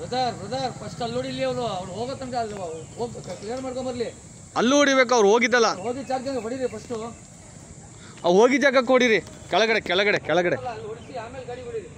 brother brother first ಅಲ್ಲಿ ನೋಡಿ ಇಲ್ಲಿ ಅವನು ಅವ್ನು ಹೋಗೋ ತನಕ ಅಲ್ಲಿ ಹೋಗ್ ಕ್ಲಿಯರ್ ಮಾಡ್ಕೊಂಬರ್ಲಿ ಅಲ್ಲೂ ಹೊಡಿಬೇಕು ಅವ್ರು ಹೋಗಿದ್ದಲ್ಲ ಹೋಗಿ ಜಾಗದಾಗ ಹೊಡೀರಿ ಫಸ್ಟು ಅವು ಹೋಗಿ ಜಾಗಕ್ಕೆ ಹೊಡೀರಿ ಕೆಳಗಡೆ ಕೆಳಗಡೆ ಕೆಳಗಡೆ ಅಲ್ಲಿ ಹೊಡಿಸಿ ಆಮೇಲೆ ಗಾಡಿ ಹೊಡೀರಿ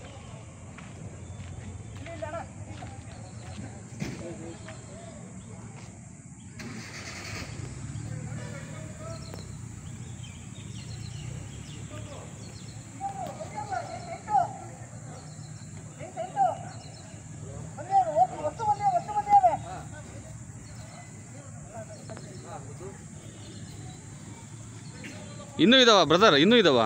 ಇನ್ನೂ ಇದಾವ ಬ್ರದರ್ ಇನ್ನೂ ಇದಾವ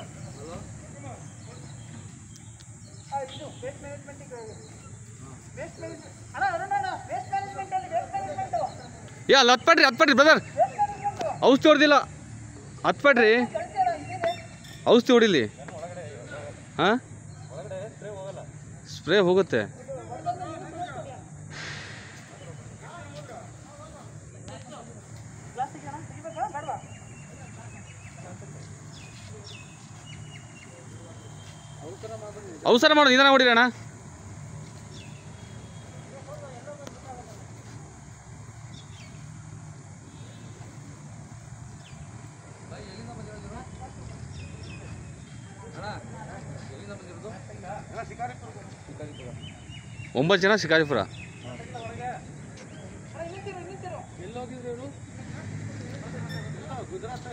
ಏ ಅಲ್ಲಿ ಹತ್ಪಡ್ರಿ ಹತ್ಪಡ್ರಿ ಬ್ರದರ್ ಔಷಧಿ ಹೊಡೆದಿಲ್ಲ ಹತ್ಪಡ್ರಿ ಔಷಧಿ ಹೊಡಿಲಿ ಹಾಂ ಸ್ಪ್ರೇ ಹೋಗುತ್ತೆ ಅವಸರ ಮಾಡು ನಿಧಾನ ಹೊಡಿರಣ್ಣ ಒಂಬತ್ತು ಜನ ಶಿಕಾರಿಪುರ ಎಲ್ಲೋಗಿದ್ರು ಇವರು ಗುಜರಾತ್